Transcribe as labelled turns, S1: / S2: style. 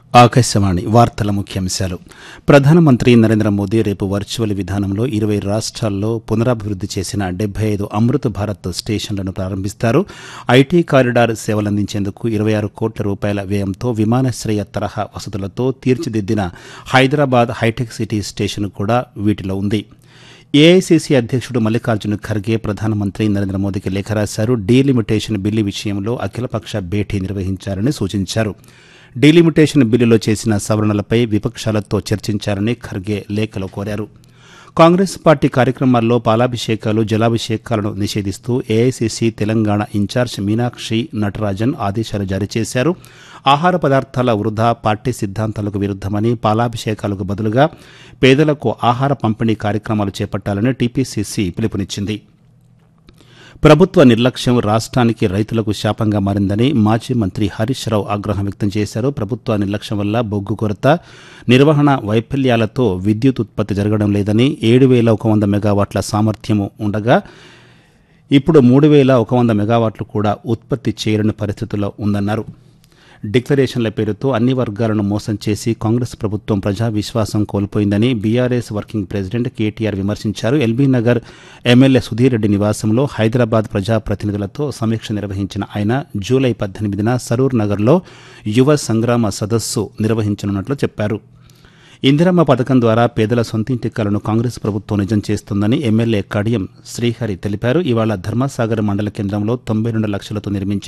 S1: ఆకాశవాణి వార్తల ముఖ్యాంశాలు ప్రధానమంత్రి నరేంద్ర మోదీ రేపు వర్చువల్ విధానంలో ఇరవై రాష్ట్రాల్లో పునరాభివృద్ది చేసిన డెబ్బై ఐదు అమృత్ భారత్ స్టేషన్లను ప్రారంభిస్తారు ఐటీ కారిడార్ సేవలందించేందుకు ఇరవై ఆరు కోట్ల రూపాయల వ్యయంతో విమానాశ్రయ తరహా వసతులతో తీర్చిదిద్దిన హైదరాబాద్ హైటెక్ సిటీ స్టేషన్ కూడా వీటిలో ఉంది ఏఐసీసీ అధ్యక్షుడు మల్లికార్జున ఖర్గే ప్రధానమంత్రి నరేంద్ర మోదీకి లేఖ రాశారు డీలిమిటేషన్ బిల్లు విషయంలో అఖిలపక్ష భేటీ నిర్వహించాలని సూచించారు డీలిమిటేషన్ బిల్లులో చేసిన సవరణలపై విపక్షాలతో చర్చించాలని ఖర్గే లేఖలో కోరారు కాంగ్రెస్ పార్టీ కార్యక్రమాల్లో పాలాభిషేకాలు జలాభిషేకాలను నిషేధిస్తూ ఏఐసీసీ తెలంగాణ ఇన్ఛార్జ్ మీనాక్షి నటరాజన్ ఆదేశాలు జారీ చేశారు ఆహార పదార్థాల వృధా పార్టీ సిద్ధాంతాలకు విరుద్దమని పాలాభిషేకాలకు బదులుగా పేదలకు ఆహార పంపిణీ కార్యక్రమాలు చేపట్టాలని టీపీసీసీ పిలుపునిచ్చింది ప్రభుత్వ నిర్లక్ష్యం రాష్ట్రానికి రైతులకు శాపంగా మారిందని మాజీ మంత్రి హరీష్ రావు ఆగ్రహం వ్యక్తం చేశారు ప్రభుత్వ నిర్లక్ష్యం వల్ల బొగ్గు కొరత నిర్వహణ వైఫల్యాలతో విద్యుత్ ఉత్పత్తి జరగడం లేదని ఏడు వేల ఒక వంద మెగావాట్ల సామర్థ్యము ఉండగా ఇప్పుడు మూడు వేల ఒక వంద మెగావాట్లు కూడా ఉత్పత్తి చేయలేని పరిస్థితుల్లో ఉందన్నారు డిక్లరేషన్ల పేరుతో అన్ని వర్గాలను మోసం చేసి కాంగ్రెస్ ప్రభుత్వం ప్రజా విశ్వాసం కోల్పోయిందని బీఆర్ఎస్ వర్కింగ్ ప్రెసిడెంట్ కేటీఆర్ విమర్శించారు ఎల్బీ నగర్ ఎమ్మెల్యే సుధీర్ రెడ్డి నివాసంలో హైదరాబాద్ ప్రజాప్రతినిధులతో సమీక్ష నిర్వహించిన ఆయన జూలై పద్దెనిమిదిన సరూర్ నగర్లో యువ సంగ్రామ సదస్సు నిర్వహించనున్నట్లు చెప్పారు ఇందిరమ్మ పథకం ద్వారా పేదల సొంతింటి కలను కాంగ్రెస్ ప్రభుత్వం నిజం చేస్తుందని ఎమ్మెల్యే కడియం శ్రీహరి తెలిపారు ఇవాళ ధర్మసాగర్ మండల కేంద్రంలో తొంభై రెండు లక్షలతో నిర్మించిన